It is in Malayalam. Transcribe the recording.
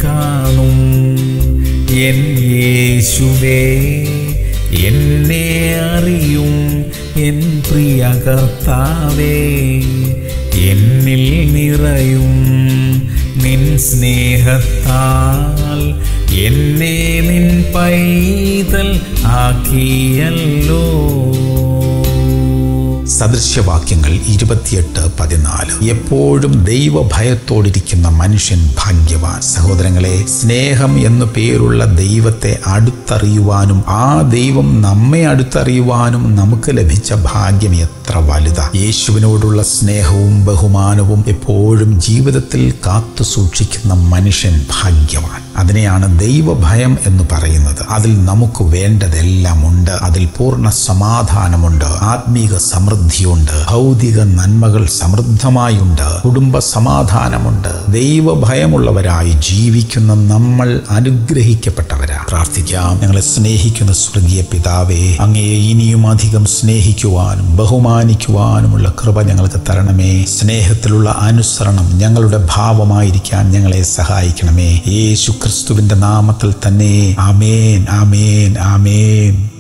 കാണും എൻ യേശുവേ എന്നെ അറിയും എൻ പ്രിയ കർത്താവേ എന്നിൽ നിറയും നിൻ സ്നേഹത്താൽ എന്നെ നിൻ പൈതൽ ആക്കിയല്ലോ സദൃശ്യവാക്യങ്ങൾ ഇരുപത്തിയെട്ട് പതിനാല് എപ്പോഴും ദൈവഭയത്തോടിരിക്കുന്ന മനുഷ്യൻ ഭാഗ്യവാൻ സഹോദരങ്ങളെ സ്നേഹം എന്നു പേരുള്ള ദൈവത്തെ അടുത്തറിയുവാനും ആ ദൈവം നമ്മെ അടുത്തറിയുവാനും നമുക്ക് ലഭിച്ച ഭാഗ്യം എത്ര വലുതാ യേശുവിനോടുള്ള സ്നേഹവും ബഹുമാനവും എപ്പോഴും ജീവിതത്തിൽ കാത്തു സൂക്ഷിക്കുന്ന മനുഷ്യൻ ഭാഗ്യവാൻ അതിനെയാണ് ദൈവഭയം എന്ന് പറയുന്നത് അതിൽ നമുക്ക് വേണ്ടതെല്ലാം ഉണ്ട് അതിൽ പൂർണ്ണ സമാധാനമുണ്ട് ആത്മീക സമൃദ്ധിയുണ്ട് ഭൗതിക നന്മകൾ സമൃദ്ധമായുണ്ട് കുടുംബ സമാധാനമുണ്ട് ദൈവഭയമുള്ളവരായി ജീവിക്കുന്ന നമ്മൾ അനുഗ്രഹിക്കപ്പെട്ടവരാ പ്രാർത്ഥിക്കാം ഞങ്ങളെ സ്നേഹിക്കുന്ന സ്വർഗീയ പിതാവേ അങ്ങയെ ഇനിയും അധികം സ്നേഹിക്കുവാനും ബഹുമാനിക്കുവാനുമുള്ള കൃപ ഞങ്ങൾക്ക് തരണമേ സ്നേഹത്തിലുള്ള അനുസരണം ഞങ്ങളുടെ ഭാവമായിരിക്കാൻ ഞങ്ങളെ സഹായിക്കണമേ യേശു ക്രിസ്തുവിന്റെ നാമത്തിൽ തന്നെ ആമേൻ ആമേൻ ആമേൻ